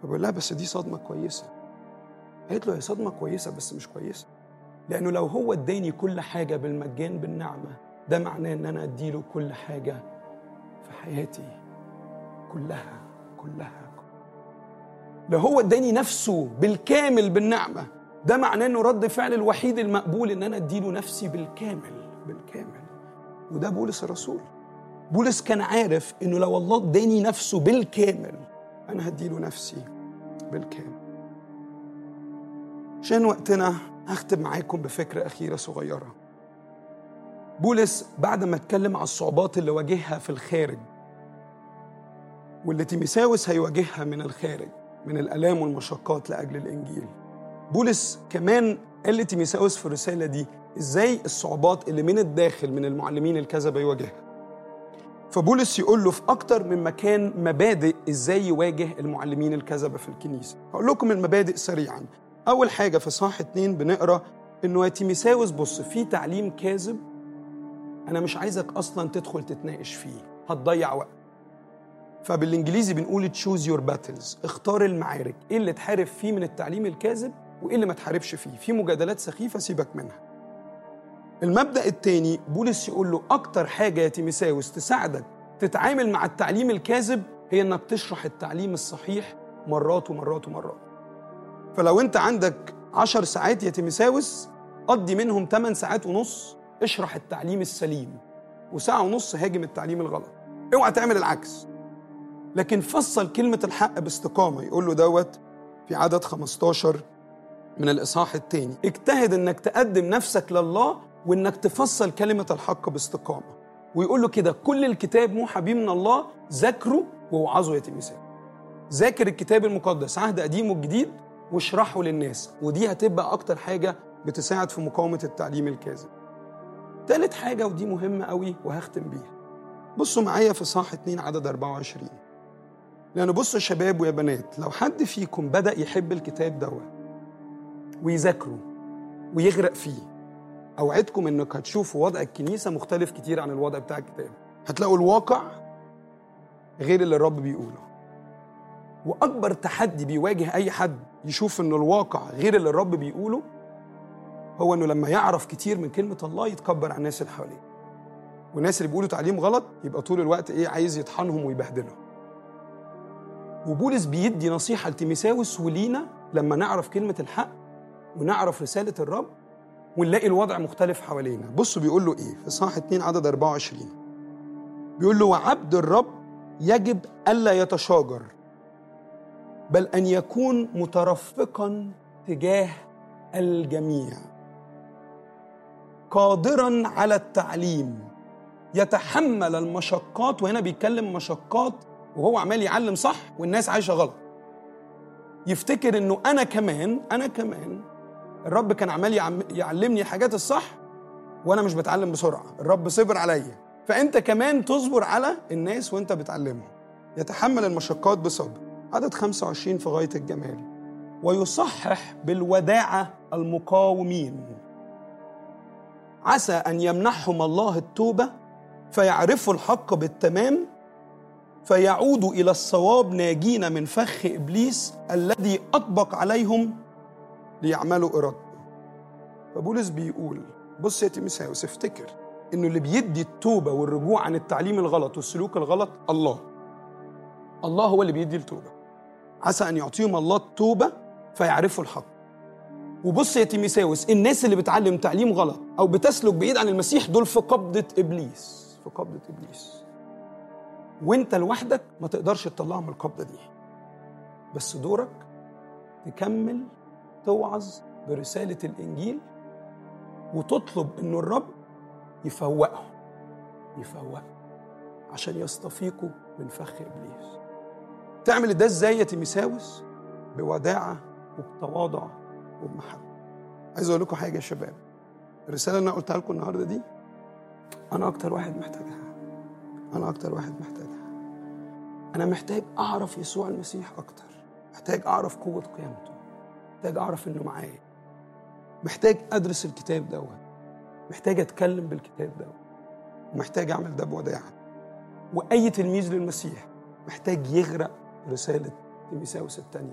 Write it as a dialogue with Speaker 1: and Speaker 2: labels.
Speaker 1: فبقول لها بس دي صدمه كويسه قالت له هي صدمه كويسه بس مش كويسه لانه لو هو اداني كل حاجه بالمجان بالنعمه ده معناه ان انا اديله كل حاجه في حياتي كلها كلها لو هو اداني نفسه بالكامل بالنعمه ده معناه انه رد فعل الوحيد المقبول ان انا اديله نفسي بالكامل بالكامل وده بولس الرسول بولس كان عارف انه لو الله اداني نفسه بالكامل انا هديله نفسي بالكامل عشان وقتنا هختم معاكم بفكرة أخيرة صغيرة بولس بعد ما اتكلم على الصعوبات اللي واجهها في الخارج واللي تيميساوس هيواجهها من الخارج من الآلام والمشقات لأجل الإنجيل بولس كمان قال لتيميساوس في الرسالة دي إزاي الصعوبات اللي من الداخل من المعلمين الكذبة يواجهها فبولس يقول له في أكتر من مكان مبادئ إزاي يواجه المعلمين الكذبة في الكنيسة هقول لكم المبادئ سريعا أول حاجة في صح اتنين بنقرأ إنه يا تيميساوس بص في تعليم كاذب أنا مش عايزك أصلا تدخل تتناقش فيه هتضيع وقت فبالإنجليزي بنقول تشوز يور باتلز اختار المعارك إيه اللي تحارب فيه من التعليم الكاذب وإيه اللي ما تحاربش فيه في مجادلات سخيفة سيبك منها المبدأ التاني بولس يقول له أكتر حاجة يا تيميساوس تساعدك تتعامل مع التعليم الكاذب هي إنك تشرح التعليم الصحيح مرات ومرات ومرات فلو انت عندك عشر ساعات يا تيميساوس قضي منهم 8 ساعات ونص اشرح التعليم السليم وساعة ونص هاجم التعليم الغلط اوعى تعمل العكس لكن فصل كلمة الحق باستقامة يقول له دوت في عدد 15 من الإصحاح الثاني اجتهد انك تقدم نفسك لله وانك تفصل كلمة الحق باستقامة ويقول له كده كل الكتاب موحى بيه من الله ذاكره ووعظه يا تيميساوس ذاكر الكتاب المقدس عهد قديم وجديد واشرحه للناس ودي هتبقى اكتر حاجه بتساعد في مقاومه التعليم الكاذب تالت حاجه ودي مهمه قوي وهختم بيها بصوا معايا في صح 2 عدد 24 لان بصوا يا شباب ويا بنات لو حد فيكم بدا يحب الكتاب دوت ويذاكره ويغرق فيه اوعدكم انك هتشوفوا وضع الكنيسه مختلف كتير عن الوضع بتاع الكتاب هتلاقوا الواقع غير اللي الرب بيقوله واكبر تحدي بيواجه اي حد يشوف ان الواقع غير اللي الرب بيقوله هو انه لما يعرف كتير من كلمه الله يتكبر على الناس اللي حواليه والناس اللي بيقولوا تعليم غلط يبقى طول الوقت ايه عايز يطحنهم ويبهدلهم وبولس بيدي نصيحه لتيميساوس ولينا لما نعرف كلمه الحق ونعرف رساله الرب ونلاقي الوضع مختلف حوالينا بصوا بيقول له ايه في صح 2 عدد 24 بيقول له وعبد الرب يجب الا يتشاجر بل ان يكون مترفقا تجاه الجميع قادرا على التعليم يتحمل المشقات وهنا بيتكلم مشقات وهو عمال يعلم صح والناس عايشه غلط يفتكر انه انا كمان انا كمان الرب كان عمال يعلمني الحاجات الصح وانا مش بتعلم بسرعه الرب صبر عليا فانت كمان تصبر على الناس وانت بتعلمهم يتحمل المشقات بصبر عدد 25 في غاية الجمال ويصحح بالوداعة المقاومين عسى أن يمنحهم الله التوبة فيعرفوا الحق بالتمام فيعودوا إلى الصواب ناجين من فخ إبليس الذي أطبق عليهم ليعملوا إرادته فبولس بيقول بص يا تيموثاوس افتكر إنه اللي بيدي التوبة والرجوع عن التعليم الغلط والسلوك الغلط الله الله هو اللي بيدي التوبة عسى أن يعطيهم الله التوبة فيعرفوا الحق وبص يا تيميساوس الناس اللي بتعلم تعليم غلط أو بتسلك بعيد عن المسيح دول في قبضة إبليس في قبضة إبليس وانت لوحدك ما تقدرش تطلعهم من القبضة دي بس دورك تكمل توعظ برسالة الإنجيل وتطلب إنه الرب يفوقهم يفوقهم عشان يستفيقوا من فخ إبليس تعمل ده ازاي يا تيميساوس بوداعة وبتواضع وبمحبة عايز اقول لكم حاجة يا شباب الرسالة اللي انا قلتها لكم النهاردة دي انا اكتر واحد محتاجها انا اكتر واحد محتاجها انا محتاج اعرف يسوع المسيح اكتر محتاج اعرف قوة قيامته محتاج اعرف انه معايا محتاج ادرس الكتاب دوت محتاج اتكلم بالكتاب دوت ومحتاج اعمل ده بوداعة واي تلميذ للمسيح محتاج يغرق رسالة تيميساوس الثانية